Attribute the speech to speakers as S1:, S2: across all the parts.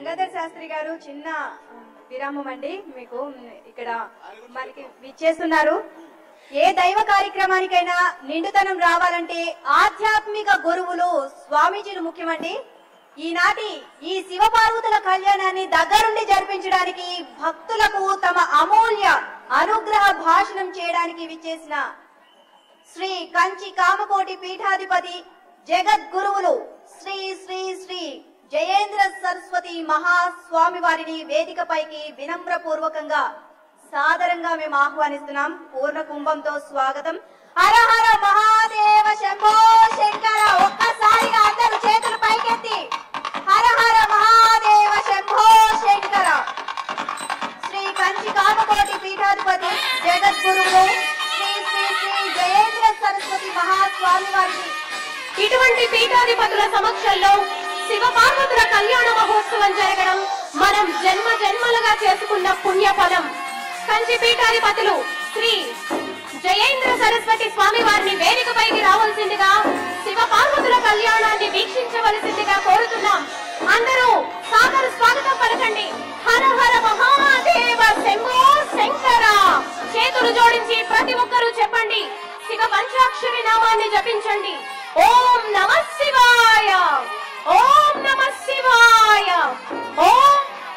S1: గంగాధర్ శాస్త్రి గారు చిన్న విరామం అండి మీకు ఇక్కడ మనకి విచ్చేస్తున్నారు ఏ దైవ కార్యక్రమానికైనా నిండుతనం రావాలంటే ఆధ్యాత్మిక గురువులు స్వామీజీలు ముఖ్యమండి ఈనాటి ఈ శివపార్వతుల కళ్యాణాన్ని దగ్గరుండి జరిపించడానికి భక్తులకు తమ అమూల్య అనుగ్రహ భాషణం చేయడానికి విచ్చేసిన శ్రీ కంచి కామకోటి పీఠాధిపతి జగద్గురువులు శ్రీ శ్రీ శ్రీ జయేంద్ర సరస్వతి మహాస్వామి వారిని వేదికపైకి వినమ్ర పూర్వకంగా సాదరంగా మేము ఆహ్వానిస్తున్నాం పూర్ణ కుంభంతో స్వాగతం హర హర మహాదేవ శంభో శంకర ఒక్కసారిగా అందరూ చేతులు పైకెత్తి హర హర మహాదేవ శంభో శంకర శ్రీ కంచి కామకోటి పీఠాధిపతి జగద్గురువులు శ్రీ శ్రీ శ్రీ జయేంద్ర సరస్వతి మహాస్వామి వారికి
S2: ఇటువంటి పీఠాధిపతుల సమక్షంలో శివ పార్వతుల కళ్యాణ మహోత్సవం జరగడం మనం జన్మ జన్మలుగా చేసుకున్న పుణ్య ఫలం కంచి పీఠాధిపతులు శ్రీ జయేంద్ర సరస్వతి స్వామి వారిని వేదికపైకి రావాల్సిందిగా శివ పార్వతుల కళ్యాణాన్ని వీక్షించవలసిందిగా కోరుతున్నాం అందరూ సాదర స్వాగతం పలకండి హర హర మహాదేవ శంభో శంకర చేతులు జోడించి ప్రతి ఒక్కరూ చెప్పండి శివ పంచాక్షరి నామాన్ని జపించండి ఓం నమ శివాయ ఓం నమ శివాయ ఓం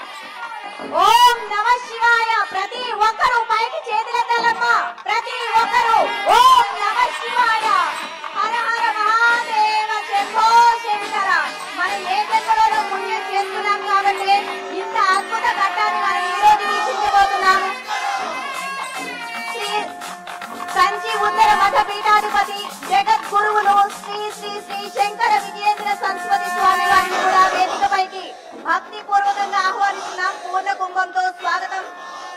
S1: ఓం నమ శివాయ ప్రతి ఒక్కరూ పైకి చేతులెత్తాలమ్మా ప్రతి ఒక్కరూ ఓం నమ శివాయ హర హర మహాదేవ శంభో శంకర మనం ఏ జన్మలోనూ పుణ్యం చేసుకున్నాం కాబట్టి ఇంత అద్భుత ఘట్టాన్ని మనం ఈ రోజు వీక్షించబోతున్నాము శ్రీ కంచి ఉత్తర మఠ పీఠాధిపతి జగద్గురువులు శ్రీ శ్రీ శ్రీ శంకర విజయేంద్ర సరస్వతి స్వామి వారిని కూడా వేదికపైకి భక్తి పూర్వకంగా ఆహ్వానిస్తున్నాం పూర్ణ కుంభంతో స్వాగతం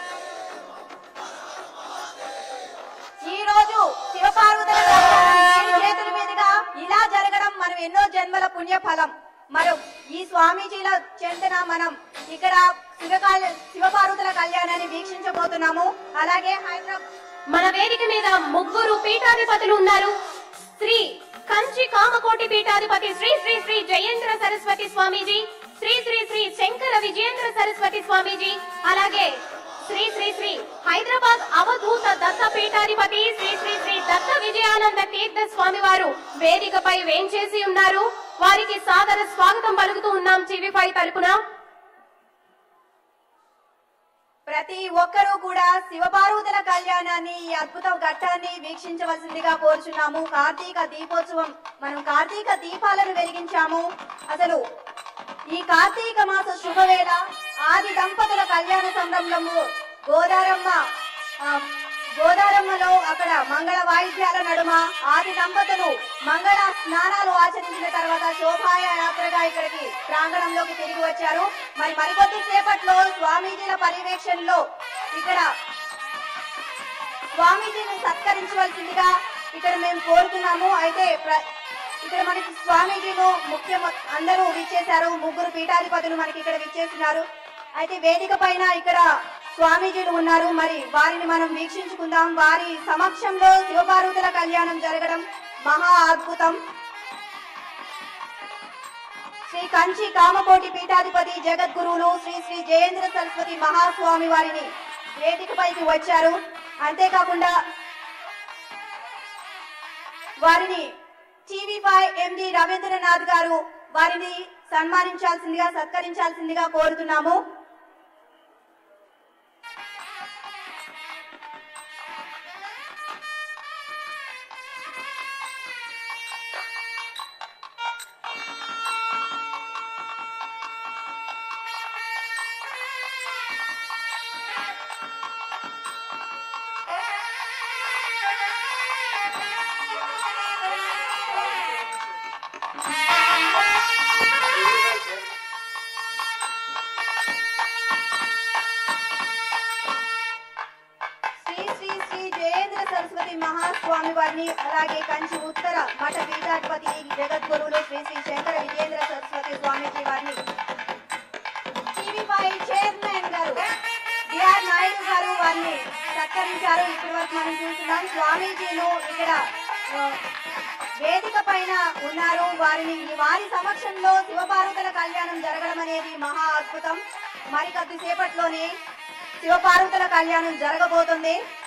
S1: ఈ రోజు శివపార్వతుల కళ్యాణం వీరి చేతుల మీదుగా ఇలా జరగడం మనం ఎన్నో జన్మల పుణ్య ఫలం మనం ఈ స్వామీజీల చెంతన మనం ఇక్కడ శివకాల శివపార్వతుల కళ్యాణాన్ని వీక్షించబోతున్నాము అలాగే హైదరాబాద్
S2: మన వేదిక మీద ముగ్గురు పీఠాధిపతులు ఉన్నారు శ్రీ కంచి కామకోటి పీఠాధిపతి శ్రీ శ్రీ శ్రీ జయేంద్ర సరస్వతి స్వామీజీ శ్రీ శ్రీ శ్రీ శంకర విజయేంద్ర సరస్వతి స్వామీజీ అలాగే శ్రీ శ్రీ శ్రీ హైదరాబాద్ అవధూత దత్త పీఠాధిపతి శ్రీ శ్రీ శ్రీ దత్త విజయానంద తీర్థ స్వామి వారు వేదికపై వేంచేసి ఉన్నారు వారికి సాదర స్వాగతం పలుకుతూ ఉన్నాం టీవీపై తరపున
S1: ప్రతి ఒక్కరూ కూడా శివపార్వతుల కళ్యాణాన్ని ఈ అద్భుత ఘట్టాన్ని వీక్షించవలసిందిగా కోరుచున్నాము కార్తీక దీపోత్సవం మనం కార్తీక దీపాలను వెలిగించాము అసలు ఈ కార్తీక మాస శుభవేళ ఆది దంపతుల కళ్యాణ సంరంభము గోదారమ్మ ఆ, గోదారమ్మలో అక్కడ మంగళ వాయిద్యాల నడుమ ఆది దంపతులు మంగళ స్నానాలు ఆచరించిన తర్వాత శోభాయ యాత్రగా ఇక్కడికి ప్రాంగణంలోకి తిరిగి వచ్చారు మరి మరికొద్ది సేపట్లో స్వామీజీల పర్యవేక్షణలో ఇక్కడ స్వామీజీని సత్కరించవలసిందిగా ఇక్కడ మేము కోరుతున్నాము అయితే ప్ర- ఇక్కడ మనకి స్వామీజీలు ముఖ్య అందరూ విచ్చేశారు ముగ్గురు పీఠాధిపతులు మనకి ఇక్కడ విచ్చేస్తున్నారు అయితే వేదిక పైన ఇక్కడ స్వామీజీలు ఉన్నారు మరి వారిని మనం వీక్షించుకుందాం వారి సమక్షంలో శివపార్వతుల కళ్యాణం జరగడం మహా అద్భుతం శ్రీ కంచి కామకోటి పీఠాధిపతి జగద్గురువులు శ్రీ శ్రీ జయేంద్ర సరస్వతి మహాస్వామి వారిని వేదికపైకి వచ్చారు అంతేకాకుండా వారిని టీవీ ఫైవ్ ఎండి రవీంద్రనాథ్ గారు వారిని సన్మానించాల్సిందిగా సత్కరించాల్సిందిగా కోరుతున్నాము శ్రీ శ్రీ శ్రీ జయేంద్ర సరస్వతి మహాస్వామి వారిని అలాగే కంచి ఉత్తర మఠ పీఠాధిపతి జగద్గురువులు శ్రీ శ్రీ శంకర విజయేంద్ర సరస్వతి స్వామీజీ వారిని టీవీ ఫైవ్ చైర్మన్ గారు బిఆర్ నాయుడు గారు వారిని సత్కరించారు ఇప్పటి వరకు మనం చూస్తున్నాం స్వామీజీలు ఇక్కడ ఆ, వేదిక పైన ఉన్నారు వారిని వారి సమక్షంలో శివపార్వతుల కళ్యాణం జరగడం అనేది మహా అద్భుతం మరి కొద్దిసేపట్లోనే శివపార్వతుల కళ్యాణం జరగబోతుంది